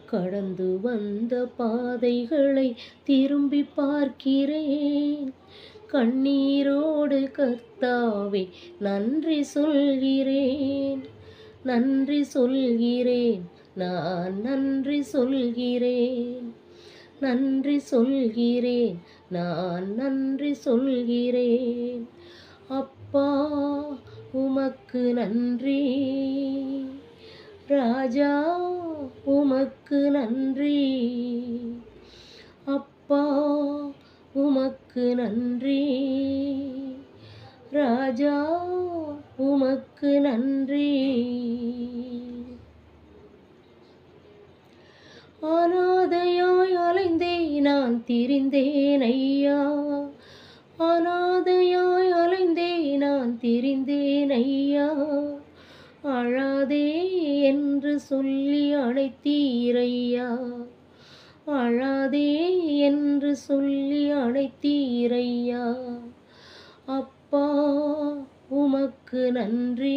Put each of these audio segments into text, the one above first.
கடந்து வந்த பாதைகளை திரும்பி பார்க்கிறேன் கண்ணீரோடு கர்த்தாவே நன்றி சொல்கிறேன் நன்றி சொல்கிறேன் நான் நன்றி சொல்கிறேன் நன்றி சொல்கிறேன் நான் நன்றி சொல்கிறேன் அப்பா உமக்கு நன்றி ராஜா உமக்கு நன்றி அப்பா உமக்கு நன்றி ராஜா உமக்கு நன்றி அனாதையாய் அலைந்தே நான் திரிந்தேன் ஐயா அனாதையாய் அலைந்தே நான் திரிந்தேன் ஐயா அழாதே என்று சொல்லி அழைத்தீரையா அழாதே என்று சொல்லி அழைத்தீரையா அப்பா உமக்கு நன்றி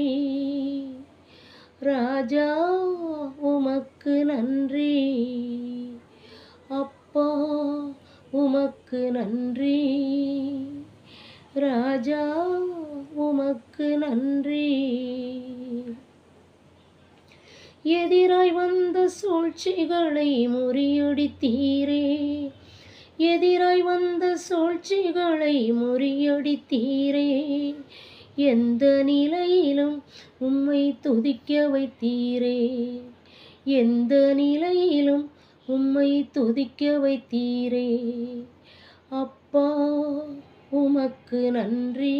ராஜா உமக்கு நன்றி அப்பா உமக்கு நன்றி ராஜா உமக்கு நன்றி எதிராய் வந்த சூழ்ச்சிகளை முறியடித்தீரே எதிராய் வந்த சூழ்ச்சிகளை முறியடித்தீரே எந்த நிலையிலும் உம்மை துதிக்க வைத்தீரே எந்த நிலையிலும் உம்மை துதிக்க வைத்தீரே அப்பா உமக்கு நன்றி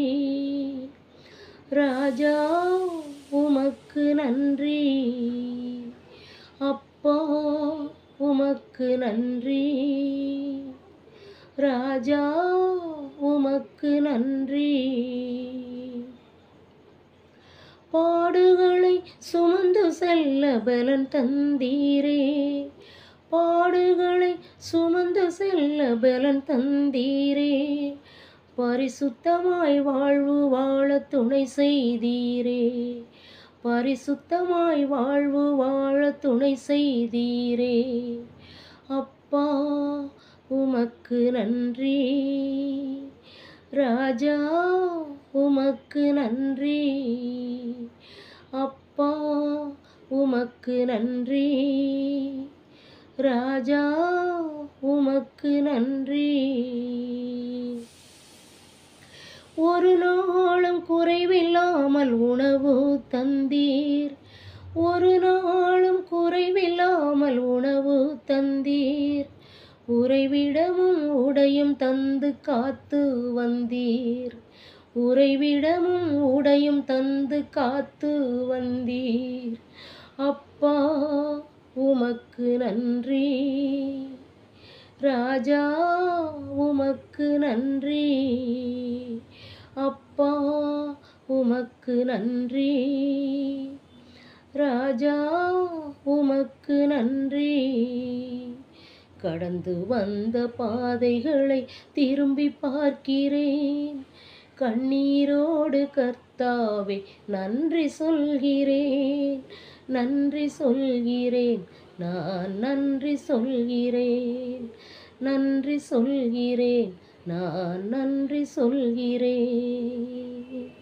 ராஜா உமக்கு நன்றி அப்பா உமக்கு நன்றி ராஜா உமக்கு நன்றி பாடுகளை சுமந்து செல்ல பலன் தந்தீரே பாடுகளை சுமந்து செல்ல பலன் தந்தீரே பரிசுத்தமாய் வாழ்வு வாழ துணை செய்தீரே பரிசுத்தமாய் வாழ்வு வாழ துணை செய்தீரே அப்பா உமக்கு நன்றி ராஜா உமக்கு நன்றி அப்பா உமக்கு நன்றி ராஜா உமக்கு நன்றி ஒரு நாளும் குறைவில்லாமல் உணவு தந்தீர் ஒரு நாளும் குறைவில்லாமல் உணவு தந்தீர் உறைவிடமும் உடையும் தந்து காத்து வந்தீர் உறைவிடமும் உடையும் தந்து காத்து வந்தீர் அப்பா உமக்கு நன்றி ராஜா உமக்கு நன்றி அப்பா உமக்கு நன்றி ராஜா உமக்கு நன்றி கடந்து வந்த பாதைகளை திரும்பி பார்க்கிறேன் கண்ணீரோடு கர்த்தாவே நன்றி சொல்கிறேன் நன்றி சொல்கிறேன் நான் நன்றி சொல்கிறேன் நன்றி சொல்கிறேன் நான் நன்றி சொல்கிறேன்